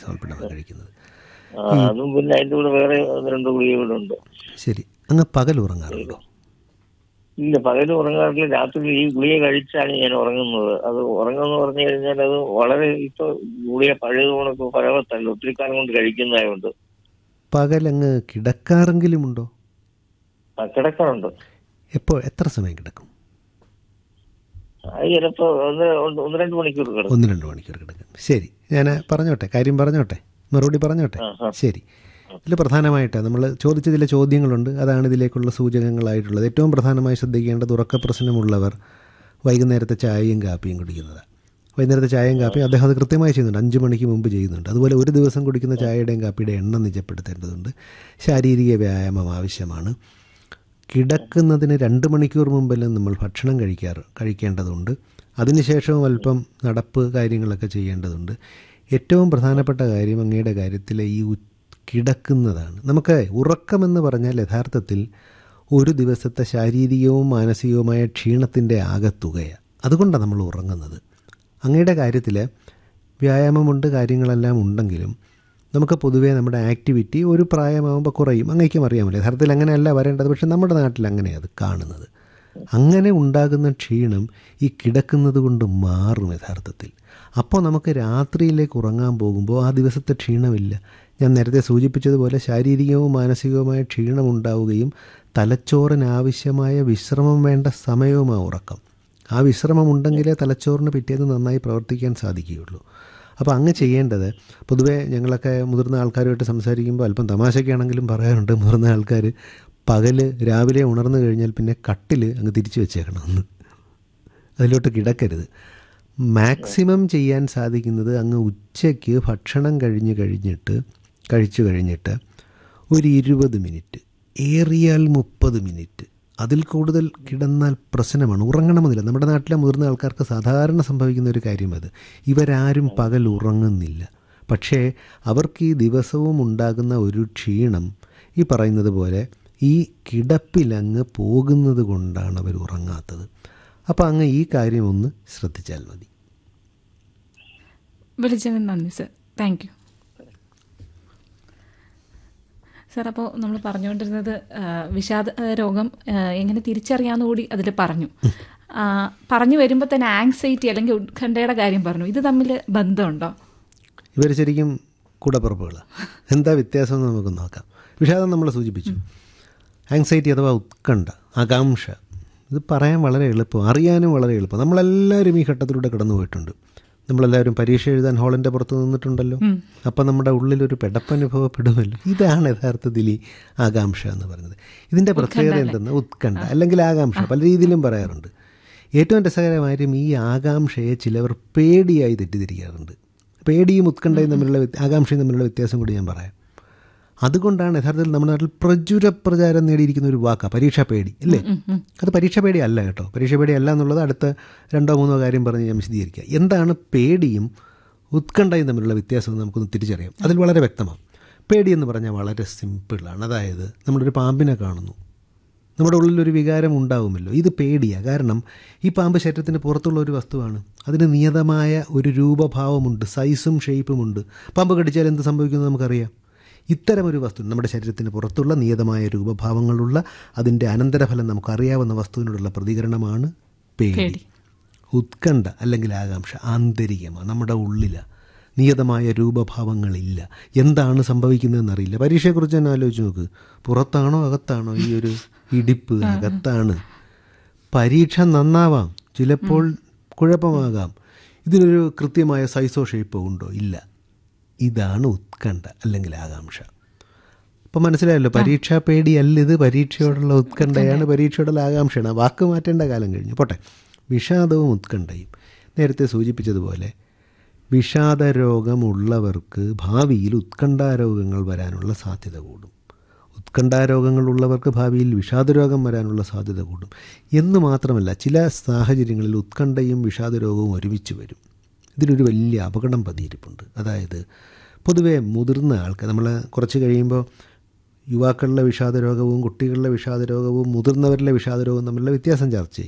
സോൾപ്പിടമാണ് കഴിക്കുന്നത് ആ, അതും പിന്നെ അതിന്റെ കൂടെ വേറെ ഒന്ന് രണ്ട് ഗുളിക കൂടെ ഉണ്ട് ശരി അങ്ങ് പകൽ ഉറങ്ങാറുണ്ടോ ഇല്ല പകല് ഉറങ്ങാറില്ല രാത്രി ഈ ഗുളിക കഴിച്ചാണ് ഞാൻ ഉറങ്ങുന്നത് അത് ഉറങ്ങുമെന്ന് പറഞ്ഞു കഴിഞ്ഞാൽ അത് വളരെ ഇപ്പൊ ഗുളിക പഴയ കണക്ക് പരവത്തല്ല ഒത്തിരി കാലം കൊണ്ട് കഴിക്കുന്നതായതുകൊണ്ട് പകൽ അങ്ങ് കിടക്കാറെങ്കിലും ഉണ്ടോ ആ, കിടക്കാറുണ്ട് എപ്പോൾ എത്ര സമയം കിടക്കും അത് ചിലപ്പോ ഒന്ന് ഒന്ന് ഒന്ന് രണ്ട് മണിക്കൂർ കിടക്കും ഒന്ന് രണ്ട് മണിക്കൂർ കിടക്കും ശരി ഞാൻ പറഞ്ഞോട്ടെ കാര്യം പറഞ്ഞോട്ടെ മറുപടി പറഞ്ഞോട്ടെ ആ, ആ. ശരി ഇതിൽ പ്രധാനമായിട്ട് നമ്മൾ ചോദിച്ച ചില ചോദ്യങ്ങളുണ്ട് അതാണ് ഇതിലേക്കുള്ള സൂചകങ്ങളായിട്ടുള്ളത് ഏറ്റവും പ്രധാനമായി ശ്രദ്ധിക്കേണ്ടത് ഉറക്ക പ്രശ്നമുള്ളവർ വൈകുന്നേരത്തെ ചായയും കാപ്പിയും കുടിക്കുന്നതാണ് വൈകുന്നേരത്തെ ചായയും കാപ്പിയും അദ്ദേഹം അത് കൃത്യമായി ചെയ്യുന്നുണ്ട് അഞ്ച് മണിക്ക് മുമ്പ് ചെയ്യുന്നുണ്ട് അതുപോലെ ഒരു ദിവസം കുടിക്കുന്ന ചായയുടെയും കാപ്പിയുടെയും എണ്ണം നിജപ്പെടുത്തേണ്ടതുണ്ട് ശാരീരിക വ്യായാമം ആവശ്യമാണ് കിടക്കുന്നതിന് രണ്ട് മണിക്കൂർ മുമ്പെല്ലാം നമ്മൾ ഭക്ഷണം കഴിക്കാറ് കഴിക്കേണ്ടതുണ്ട് അതിനുശേഷവും അല്പം നടപ്പ് കാര്യങ്ങളൊക്കെ ചെയ്യേണ്ടതുണ്ട് ഏറ്റവും പ്രധാനപ്പെട്ട കാര്യം അങ്ങയുടെ കാര്യത്തിൽ ഈ ഉ- കിടക്കുന്നതാണ് നമുക്ക് ഉറക്കമെന്ന് പറഞ്ഞാൽ യഥാർത്ഥത്തിൽ ഒരു ദിവസത്തെ ശാരീരികവും മാനസികവുമായ ക്ഷീണത്തിൻ്റെ ആകത്തുകയാണ് അതുകൊണ്ടാണ് നമ്മൾ ഉറങ്ങുന്നത് അങ്ങയുടെ കാര്യത്തിൽ വ്യായാമമുണ്ട് കാര്യങ്ങളെല്ലാം ഉണ്ടെങ്കിലും നമുക്ക് പൊതുവേ നമ്മുടെ ആക്ടിവിറ്റി ഒരു പ്രായമാകുമ്പോൾ കുറയും അങ്ങേക്കും അറിയാമല്ലോ യഥാർത്ഥത്തിൽ അങ്ങനെയല്ല വരേണ്ടത് പക്ഷെ നമ്മുടെ നാട്ടിൽ അങ്ങനെയാണ് അത് കാണുന്നത് അങ്ങനെ ഉണ്ടാകുന്ന ക്ഷീണം ഈ കിടക്കുന്നത് കൊണ്ട് മാറും യഥാർത്ഥത്തിൽ അപ്പോൾ നമുക്ക് രാത്രിയിലേക്ക് ഉറങ്ങാൻ പോകുമ്പോൾ ആ ദിവസത്തെ ക്ഷീണമില്ല ഞാൻ നേരത്തെ സൂചിപ്പിച്ചതുപോലെ ശാരീരികവും മാനസികവുമായ ക്ഷീണം ഉണ്ടാവുകയും തലച്ചോറിനാവശ്യമായ വിശ്രമം വേണ്ട സമയവും ആ ഉറക്കം ആ വിശ്രമം ഉണ്ടെങ്കിലേ തലച്ചോറിന് പിറ്റേന്ന് നന്നായി പ്രവർത്തിക്കാൻ സാധിക്കുകയുള്ളൂ അപ്പോൾ അങ്ങ് ചെയ്യേണ്ടത് പൊതുവേ ഞങ്ങളൊക്കെ മുതിർന്ന ആൾക്കാരുമായിട്ട് സംസാരിക്കുമ്പോൾ അല്പം തമാശയ്ക്കാണെങ്കിലും പറയാറുണ്ട് മുതിർന്ന ആൾക്കാർ പകല് രാവിലെ ഉണർന്നു കഴിഞ്ഞാൽ പിന്നെ കട്ടിൽ അങ്ങ് തിരിച്ചു വെച്ചേക്കണമെന്ന് അതിലോട്ട് കിടക്കരുത് മാക്സിമം ചെയ്യാൻ സാധിക്കുന്നത് അങ്ങ് ഉച്ചയ്ക്ക് ഭക്ഷണം കഴിഞ്ഞ് കഴിഞ്ഞിട്ട് കഴിച്ചു കഴിഞ്ഞിട്ട് ഒരു ഇരുപത് മിനിറ്റ് ഏറിയാൽ മുപ്പത് മിനിറ്റ് അതിൽ കൂടുതൽ കിടന്നാൽ പ്രശ്നമാണ് ഉറങ്ങണമെന്നില്ല നമ്മുടെ നാട്ടിലെ മുതിർന്ന ആൾക്കാർക്ക് സാധാരണ സംഭവിക്കുന്ന ഒരു കാര്യം അത് ഇവരാരും പകൽ ഉറങ്ങുന്നില്ല പക്ഷേ അവർക്ക് ഈ ദിവസവും ഉണ്ടാകുന്ന ഒരു ക്ഷീണം ഈ പറയുന്നത് പോലെ ഈ കിടപ്പിലങ്ങ് പോകുന്നത് കൊണ്ടാണ് അവർ ഉറങ്ങാത്തത് അപ്പോൾ അങ്ങ് ഈ കാര്യം ഒന്ന് ശ്രദ്ധിച്ചാൽ മതി വിളിച്ചതിന് നന്ദി സർ താങ്ക് യു സർ അപ്പോൾ നമ്മൾ പറഞ്ഞുകൊണ്ടിരുന്നത് ആ, വിഷാദ ആ, രോഗം ആ, എങ്ങനെ തിരിച്ചറിയാമെന്ന് കൂടി അതിൽ പറഞ്ഞു ആ, പറഞ്ഞു വരുമ്പോൾ തന്നെ ആങ്സൈറ്റി അല്ലെങ്കിൽ ഉത്കണ്ഠയുടെ കാര്യം പറഞ്ഞു ഇത് തമ്മിൽ ബന്ധമുണ്ടോ ഇവർ ശരിക്കും കൂടപ്പുറപ്പുകളാണ് എന്താ വ്യത്യാസം എന്ന് നമുക്ക് നോക്കാം വിഷാദം നമ്മൾ സൂചിപ്പിച്ചു ആങ്സൈറ്റി അഥവാ ഉത്കണ്ഠ ആകാംക്ഷ ഇത് പറയാൻ വളരെ എളുപ്പം അറിയാനും വളരെ എളുപ്പം നമ്മളെല്ലാവരും ഈ ഘട്ടത്തിലൂടെ കടന്നു പോയിട്ടുണ്ട് നമ്മളെല്ലാവരും പരീക്ഷ എഴുതാൻ ഹാളിൻ്റെ പുറത്ത് നിന്നിട്ടുണ്ടല്ലോ അപ്പം നമ്മുടെ ഉള്ളിലൊരു പെടപ്പനുഭവപ്പെടുമല്ലോ ഇതാണ് യഥാർത്ഥത്തിൽ ഈ ആകാംക്ഷ എന്ന് പറയുന്നത് ഇതിൻ്റെ പ്രത്യേകത എന്തെന്ന് ഉത്കണ്ഠ അല്ലെങ്കിൽ ആകാംക്ഷ പല രീതിയിലും പറയാറുണ്ട് ഏറ്റവും രസകരമായും ഈ ആകാംക്ഷയെ ചിലവർ പേടിയായി തെറ്റിദ്ധരിക്കാറുണ്ട് പേടിയും ഉത്കണ്ഠയും തമ്മിലുള്ള വ്യത്യ- ആകാംക്ഷയും തമ്മിലുള്ള വ്യത്യാസം കൂടി ഞാൻ പറയാം അതുകൊണ്ടാണ് യഥാർത്ഥത്തിൽ നമ്മുടെ നാട്ടിൽ പ്രചുര പ്രചാരം നേടിയിരിക്കുന്ന ഒരു വാക്കാണ് പരീക്ഷാ പേടി അല്ലേ അത് പരീക്ഷാ പേടി അല്ല കേട്ടോ പരീക്ഷാ പേടി അല്ല എന്നുള്ളത് അടുത്ത രണ്ടോ മൂന്നോ കാര്യം പറഞ്ഞ് ഞാൻ വിശദീകരിക്കുക എന്താണ് പേടിയും ഉത്കണ്ഠയും തമ്മിലുള്ള വ്യത്യാസം നമുക്കൊന്ന് തിരിച്ചറിയാം അതിൽ വളരെ വ്യക്തമാണ് പേടി എന്ന് പറഞ്ഞാൽ വളരെ സിമ്പിളാണ് അതായത് നമ്മളൊരു പാമ്പിനെ കാണുന്നു നമ്മുടെ ഉള്ളിലൊരു വികാരം ഉണ്ടാവുമല്ലോ ഇത് പേടിയാണ് കാരണം ഈ പാമ്പ് ശരീരത്തിന് പുറത്തുള്ള ഒരു വസ്തുവാണ് അതിന് നിയതമായ ഒരു രൂപഭാവമുണ്ട് സൈസും ഷേപ്പുമുണ്ട് പാമ്പ് കടിച്ചാൽ എന്ത് സംഭവിക്കുമെന്ന് നമുക്കറിയാം ഇത്തരമൊരു വസ്തു നമ്മുടെ ശരീരത്തിന് പുറത്തുള്ള നിയതമായ രൂപഭാവങ്ങളുള്ള അതിൻ്റെ അനന്തരഫലം നമുക്കറിയാവുന്ന വസ്തുവിനോടുള്ള പ്രതികരണമാണ് പേടി പേടി. ഉത്കണ്ഠ അല്ലെങ്കിൽ ആകാംക്ഷ ആന്തരികമാണ് നമ്മുടെ ഉള്ളിലാണ് നിയതമായ രൂപഭാവങ്ങളില്ല എന്താണ് സംഭവിക്കുന്നതെന്ന് അറിയില്ല പരീക്ഷയെക്കുറിച്ച് തന്നെ ആലോചിച്ച് നോക്ക് പുറത്താണോ അകത്താണോ ഈ ഒരു ഇടിപ്പ് അകത്താണ് പരീക്ഷ നന്നാവാം ചിലപ്പോൾ കുഴപ്പമാകാം ഇതിനൊരു കൃത്യമായ സൈസോ ഷേപ്പോ ഉണ്ടോ ഇല്ല ഇതാണ് ഉത്കണ്ഠ അല്ലെങ്കിൽ ആകാംക്ഷ അപ്പം മനസ്സിലായല്ലോ പരീക്ഷാ പേടിയല്ല ഇത് പരീക്ഷയോടുള്ള ഉത്കണ്ഠയാണ് പരീക്ഷയോടുള്ള ആകാംക്ഷയാണ് ആ വാക്ക് മാറ്റേണ്ട കാലം കഴിഞ്ഞു പോട്ടെ വിഷാദവും ഉത്കണ്ഠയും നേരത്തെ സൂചിപ്പിച്ചതുപോലെ വിഷാദ രോഗമുള്ളവർക്ക് ഭാവിയിൽ ഉത്കണ്ഠാരോഗങ്ങൾ വരാനുള്ള സാധ്യത കൂടും ഉത്കണ്ഠാരോഗങ്ങളുള്ളവർക്ക് ഭാവിയിൽ വിഷാദരോഗം വരാനുള്ള സാധ്യത കൂടും എന്ന് മാത്രമല്ല ചില സാഹചര്യങ്ങളിൽ ഉത്കണ്ഠയും വിഷാദരോഗവും ഒരുമിച്ച് വരും ഇതിലൊരു വലിയ അപകടം പതിയിരിപ്പുണ്ട് അതായത് പൊതുവേ മുതിർന്ന ആൾക്ക് നമ്മൾ കുറച്ച് കഴിയുമ്പോൾ യുവാക്കളിലെ വിഷാദരോഗവും കുട്ടികളിലെ വിഷാദരോഗവും മുതിർന്നവരിലെ വിഷാദരോഗവും തമ്മിലുള്ള വ്യത്യാസം ചർച്ച ചെയ്യും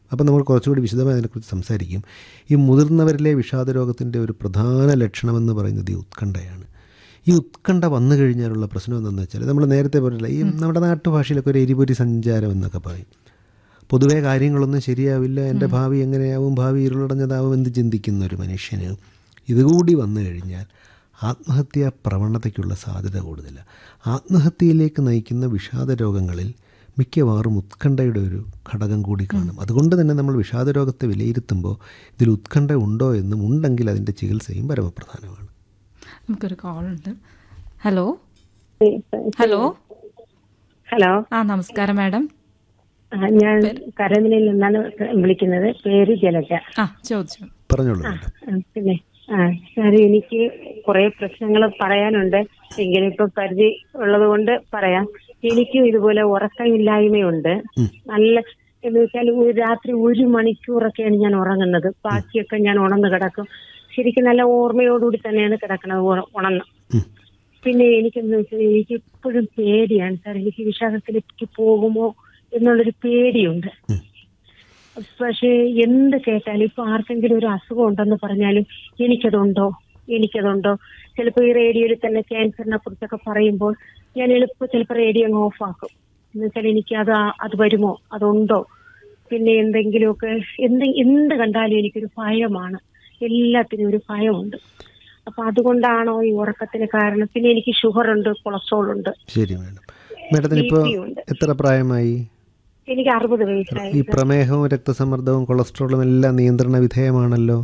അപ്പോൾ നമ്മൾ കുറച്ചുകൂടി വിശദമായി അതിനെക്കുറിച്ച് സംസാരിക്കും ഈ മുതിർന്നവരിലെ വിഷാദ രോഗത്തിൻ്റെ ഒരു പ്രധാന ലക്ഷണമെന്ന് പറയുന്നത് ഈ ഉത്കണ്ഠയാണ് ഈ ഉത്കണ്ഠ വന്നു കഴിഞ്ഞാലുള്ള പ്രശ്നം എന്താണെന്ന് വെച്ചാൽ നമ്മൾ നേരത്തെ പറഞ്ഞില്ല ഈ നമ്മുടെ നാട്ടുഭാഷയിലൊക്കെ ഒരു എരിപൊരി സഞ്ചാരം എന്നൊക്കെ പറയും പൊതുവേ കാര്യങ്ങളൊന്നും ശരിയാവില്ല എൻ്റെ ഭാവി എങ്ങനെയാവും ഭാവി ഇരുളടഞ്ഞതാവും എന്ന് ചിന്തിക്കുന്ന ഒരു മനുഷ്യന് ഇതുകൂടി വന്നു കഴിഞ്ഞാൽ ആത്മഹത്യാ പ്രവണതയ്ക്കുള്ള സാധ്യത കൂടുതലാണ് ആത്മഹത്യയിലേക്ക് നയിക്കുന്ന വിഷാദ രോഗങ്ങളിൽ മിക്കവാറും ഉത്കണ്ഠയുടെ ഒരു ഘടകം കൂടി കാണും അതുകൊണ്ട് തന്നെ നമ്മൾ വിഷാദ രോഗത്തെ വിലയിരുത്തുമ്പോൾ ഇതിൽ ഉത്കണ്ഠ ഉണ്ടോ എന്നും ഉണ്ടെങ്കിൽ അതിൻ്റെ ചികിത്സയും പരമപ്രധാനമാണ് നമുക്കൊരു കോൾ ഉണ്ട് ഹലോ ഹലോ ഹലോ ആ നമസ്കാരം മാഡം ആ, ഞാൻ കരമിനയിൽ നിന്നാണ് വിളിക്കുന്നത് പേര് ജലജ ആ ചോദിച്ചു പറഞ്ഞോളൂ മാഡം ആ, പിന്നെ ആ സാർ എനിക്ക് കുറെ പ്രശ്നങ്ങൾ പറയാനുണ്ട് എങ്കിലും ഇപ്പൊ പരിധി ഉള്ളത് കൊണ്ട് പറയാം എനിക്കും ഇതുപോലെ ഉറക്കമില്ലായ്മയുണ്ട് നല്ല എന്ന് വെച്ചാൽ ഒരു രാത്രി ഒരു മണിക്കൂറൊക്കെയാണ് ഞാൻ ഉറങ്ങുന്നത് ബാക്കിയൊക്കെ ഞാൻ ഉണർന്ന് കിടക്കും ശരിക്കും നല്ല ഓർമ്മയോടുകൂടി തന്നെയാണ് കിടക്കുന്നത് ഉണ- ഉണർന്ന് ഉം. പിന്നെ എനിക്കെന്ന് വെച്ചാൽ എനിക്ക് എപ്പോഴും പേടിയാണ് സാർ എനിക്ക് വിഷാദത്തിലേക്ക് പോകുമോ എന്നുള്ളൊരു പേടിയുണ്ട് ഉം. പക്ഷേ എന്ത് കേട്ടാലും ഇപ്പൊ ആർക്കെങ്കിലും ഒരു അസുഖം ഉണ്ടെന്ന് പറഞ്ഞാലും എനിക്കതുണ്ടോ എനിക്കതുണ്ടോ ചിലപ്പോൾ ഈ റേഡിയോയിൽ തന്നെ ക്യാൻസറിനെ കുറിച്ചൊക്കെ പറയുമ്പോൾ ഞാൻ എളുപ്പം ചിലപ്പോൾ റേഡിയോ അങ്ങ് ഓഫ് ആക്കും എന്ന് വെച്ചാൽ എനിക്ക് അത് ആ- അത് വരുമോ അതുണ്ടോ പിന്നെ എന്തെങ്കിലുമൊക്കെ എന്ത് എന്ത് കണ്ടാലും എനിക്കൊരു ഭയമാണ് എല്ലാത്തിനും ഒരു ഭയമുണ്ട് അപ്പൊ അതുകൊണ്ടാണോ ഈ ഉറക്കത്തിന് കാരണം പിന്നെ എനിക്ക് ഷുഗർ ഉണ്ട് കൊളസ്ട്രോൾ ഉണ്ട് ശരി മാഡം മാഡത്തിന് ഇപ്പോൾ BP ഉണ്ട്. എത്ര പ്രായമായി എനിക്ക് അറുപത് വയസ്സായി ഈ പ്രമേഹവും രക്തസമ്മർദ്ദവും കൊളസ്ട്രോളും എല്ലാം നിയന്ത്രണ വിധേയമാണല്ലോ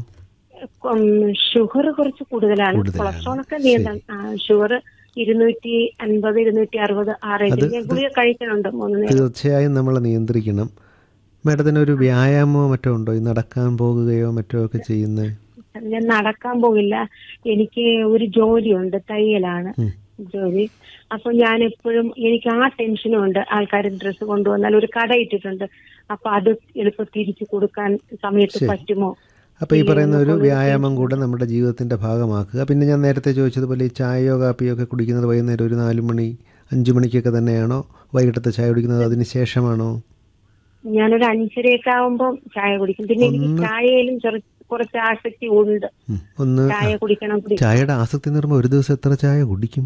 ഷുഗർ കുറച്ച് കൂടുതലാണ് കൂടുതലാണ്. കൊളസ്ട്രോൾ ഒക്കെ നിയന്ത്രണം ഷുഗർ ഇരുന്നൂറ്റി അൻപത് ഇരുന്നൂറ്റി അറുപത് ആ റേഞ്ചിൽ ഞാൻ ഗുളിക കഴിക്കുന്നുണ്ട് മൂന്ന് നേരം തീർച്ചയായും നമ്മൾ നിയന്ത്രിക്കണം മാഡത്തിന് ഒരു വ്യായാമമോ മറ്റോ ഉണ്ടോ ഈ നടക്കാൻ പോകുകയോ മറ്റോ ഒക്കെ ചെയ്യുന്നത് ഞാൻ നടക്കാൻ പോകില്ല എനിക്ക് ഒരു ജോലിയുണ്ട് തയ്യലാണ് ജോലി അപ്പൊ ഞാൻ എപ്പോഴും എനിക്ക് ആ ടെൻഷനും ഉണ്ട് ആൾക്കാർ ഡ്രസ്സ് കൊണ്ടുവന്നാൽ ഒരു കട ഇട്ടിട്ടുണ്ട് അപ്പൊ അത് എളുപ്പം തിരിച്ചു കൊടുക്കാൻ സമയത്ത് പറ്റുമോ അപ്പോൾ ഈ പറയുന്ന ഒരു വ്യായാമം കൂടെ നമ്മുടെ ജീവിതത്തിൻ്റെ ഭാഗമാക്കുക പിന്നെ ഞാൻ നേരത്തെ ചോദിച്ചതുപോലെ ഈ ചായയോ കാപ്പിയോ ഒക്കെ കുടിക്കുന്നത് വൈകുന്നേരം ഒരു നാല് മണി അഞ്ച് മണിക്കൊക്കെ തന്നെയാണോ വൈകിട്ടത്തെ ചായ കുടിക്കുന്നത് അതിന് ശേഷമാണോ ഞാനൊരു അഞ്ചരയൊക്കെ ആവുമ്പോൾ ചായ കുടിക്കും പിന്നെ എനിക്ക് ചായയിലും ചെറു- കുറച്ച് ആസക്തി ഉണ്ട് ഉം. ഒന്ന് ചായ കുടിക്കണം കുടി ചായയുടെ ആസക്തി എന്ന് പറയുമ്പോൾ ഒരു ദിവസം എത്ര ചായ കുടിക്കും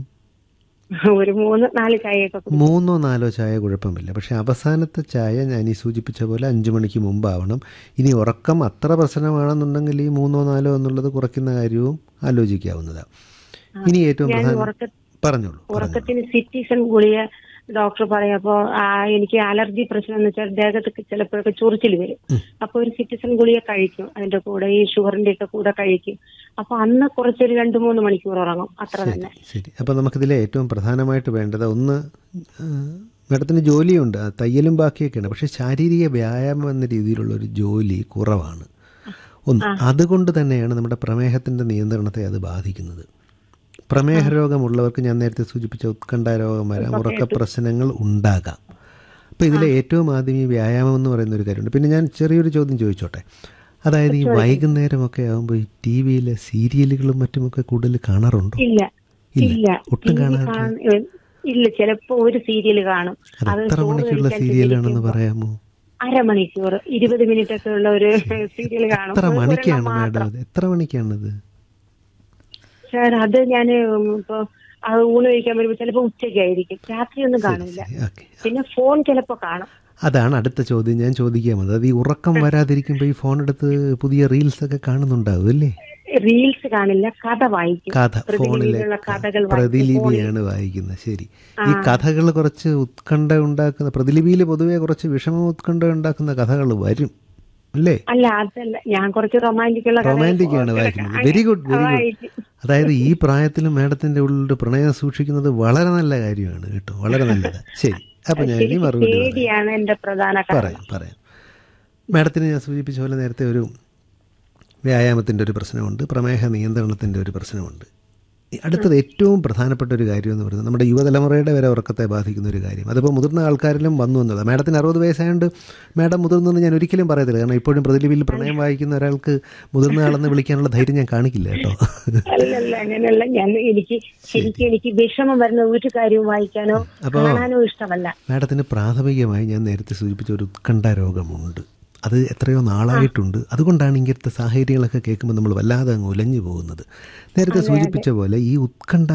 ഒരു മൂന്ന് നാല് ചായയൊക്കെ കുടിക്കും മൂന്നോ നാലോ ചായ കുഴപ്പമില്ല പക്ഷെ അവസാനത്തെ ചായ ഞാൻ ഈ സൂചിപ്പിച്ച പോലെ അഞ്ച് മണിക്ക് മുമ്പാവണം ഇനി ഉറക്കം അത്ര പ്രശ്നമാണെന്നുണ്ടെങ്കിൽ ഈ മൂന്നോ നാലോ എന്നുള്ളത് കുറയ്ക്കുന്ന കാര്യവും ആലോചിക്കാവുന്നതാണ് ഇനി ഏറ്റവും ഞാൻ പ്രധാനം ഉറക്ക പറഞ്ഞോളൂ പറഞ്ഞോളൂ ഉറക്കത്തിന് സിറ്റിസൺ ഗുളിക ഡോക്ടർ പറയപ്പോ ആ, എനിക്ക് അലർജി പ്രശ്നം എന്ന് വെച്ചാൽ ദേഹത്തൊക്കെ ചിലപ്പോഴൊക്കെ ചൊറിച്ചിൽ വരും അപ്പൊ ഒരു സിറ്റിസൺ ഗുളിക കഴിക്കും അതിന്റെ കൂടെ ഈ ഷുഗറിന്റെ ഒക്കെ കൂടെ കഴിക്കും അപ്പൊ അന്ന് കുറച്ചൊരു രണ്ടു മൂന്ന് മണിക്കൂർ ഉറങ്ങും അത്ര തന്നെ ശരി അപ്പോൾ നമുക്കിതിലെ ഏറ്റവും പ്രധാനമായിട്ട് വേണ്ടത് ഒന്ന് ആ, മാഡത്തിന് ജോലിയുണ്ട് ആ, തയ്യലും ബാക്കിയൊക്കെയാണ് പക്ഷേ ശാരീരിക വ്യായാമം എന്ന രീതിയിലുള്ള ഒരു ജോലി കുറവാണ് ഒന്ന് അതുകൊണ്ട് തന്നെയാണ് നമ്മുടെ പ്രമേഹത്തിൻ്റെ നിയന്ത്രണത്തെ അത് ബാധിക്കുന്നത് പ്രമേഹ രോഗമുള്ളവർക്ക് ഞാൻ നേരത്തെ സൂചിപ്പിച്ച ഉത്കണ്ഠ രോഗം വരാം ഉറക്ക പ്രശ്നങ്ങൾ ഉണ്ടാകാം അപ്പോൾ ഇതിലെ ഏറ്റവും ആദ്യം ഈ വ്യായാമം എന്ന് പറയുന്ന ഒരു കാര്യമുണ്ട് പിന്നെ ഞാൻ ചെറിയൊരു ചോദ്യം ചോദിച്ചോട്ടെ അതായത് ഈ വൈകുന്നേരമൊക്കെ ആകുമ്പോൾ ഈ ടി വിയിലെ സീരിയലുകളും മറ്റുമൊക്കെ കൂടുതൽ കാണാറുണ്ടോ ഇല്ല ഇല്ല. ഇല്ല ഒട്ടും TV കാണാറില്ല. കാണ- ഇല്ല ചിലപ്പോ ഒരു സീരിയൽ കാണും അത് അത് എത്ര ചോറ് മണിക്കുള്ള കഴിക്കാൻ സീരിയലാണെന്ന് ചെന്നിരിക്കുമ്പോ പറയാമോ അരമണിക്കൂർ ഇരുപത് മിനിറ്റ് ഒക്കെ ഉള്ള ഒരു സീരിയൽ കാണും എത്ര ഒരു- മണിക്കാണ് ഒരെണ്ണം മാഡം മാത്രം അത് എത്ര മണിക്കാണത് സാർ അത് ഞാൻ ഇപ്പൊ അത് ഊണ് കഴിക്കാൻ വരുമ്പോ ചിലപ്പോ ഉച്ചയ്ക്കായിരിക്കും രാത്രിയൊന്നും കാണില്ല ഓക്കെ പിന്നെ ഫോൺ ചിലപ്പോ കാണും അതാണ് അടുത്ത ചോദ്യം ഞാൻ ചോദിക്കാൻ വന്നത് അത് ഈ ഉറക്കം വരാതിരിക്കുമ്പോൾ ഈ ഫോൺ എടുത്ത് പുതിയ റീൽസ് ഒക്കെ കാണുന്നുണ്ടാവും അല്ലേ റീൽസ് കാണില്ല കഥ വായിക്കും കഥ ഫോണിലെ പ്രതിലിപിയിലുള്ള കഥകൾ വായിക്കും. പ്രതിലിപിയാണ് വായിക്കുന്നത് ശരി ഈ കഥകൾ കുറച്ച് ഉത്കണ്ഠ ഉണ്ടാക്കുന്ന പ്രതിലിപിയിൽ പൊതുവെ കുറച്ച് വിഷമ ഉത്കണ്ഠ ഉണ്ടാക്കുന്ന കഥകൾ വരും അല്ലേ അല്ല അതല്ല ഞാൻ കുറച്ച് റൊമാൻറ്റിക് ഉള്ള കഥകൾ റൊമാൻറ്റിക് ആണ് വായിക്കുന്നത് വെരി ഗുഡ് വെരി ഗുഡ് വായിക്കും. അതായത് ഈ പ്രായത്തിലും മാഡത്തിന്റെ ഉള്ളിൽ പ്രണയം സൂക്ഷിക്കുന്നത് വളരെ നല്ല കാര്യമാണ് കേട്ടോ വളരെ നല്ലത് ശരി അപ്പൊ ഞാൻ ഇനി മറുപടി പറയാം പേടിയാണ് എന്റെ പ്രധാന കാരണം പറയാം പറയാം മാഡത്തിന് ഞാൻ സൂചിപ്പിച്ച പോലെ നേരത്തെ ഒരു വ്യായാമത്തിൻ്റെ ഒരു പ്രശ്നമുണ്ട് പ്രമേഹ നിയന്ത്രണത്തിൻ്റെ ഒരു പ്രശ്നമുണ്ട് ഈ അടുത്തത് ഏറ്റവും പ്രധാനപ്പെട്ട ഒരു കാര്യം എന്ന് പറയുന്നത് നമ്മുടെ യുവതലമുറയുടെ വരെ ഉറക്കത്തെ ബാധിക്കുന്ന ഒരു കാര്യം അതിപ്പോൾ മുതിർന്ന ആൾക്കാരിലും വന്നു എന്നതാണ് മാഡത്തിന് അറുപത് വയസ്സായതുകൊണ്ട് മാഡം മുതിർന്നെന്ന് ഞാൻ ഒരിക്കലും പറയത്തില്ല കാരണം ഇപ്പോഴും പ്രതിലിപിയിൽ പ്രണയം വായിക്കുന്ന ഒരാൾക്ക് മുതിർന്ന ആളെന്ന് വിളിക്കാനുള്ള ധൈര്യം ഞാൻ കാണിക്കില്ല കേട്ടോ അല്ലല്ല അങ്ങനെയല്ല ഞാൻ എനിക്ക് ശരിക്കും എനിക്ക് വിഷമം വരുന്ന ഒരു കാര്യവും വായിക്കാനോ അപ്പോ- കാണാനോ ഇഷ്ടമല്ല മാഡത്തിന് പ്രാഥമികമായി ഞാൻ നേരത്തെ സൂചിപ്പിച്ച ഒരു ഉത്കണ്ഠ രോഗമുണ്ട് അത് എത്രയോ നാളായിട്ടുണ്ട് അതുകൊണ്ടാണ് ഇങ്ങനത്തെ സാഹചര്യങ്ങളൊക്കെ കേൾക്കുമ്പോൾ നമ്മൾ വല്ലാതെ അങ്ങ് ഉലഞ്ഞു പോകുന്നത് നേരത്തെ സൂചിപ്പിച്ച പോലെ ഈ ഉത്കണ്ഠ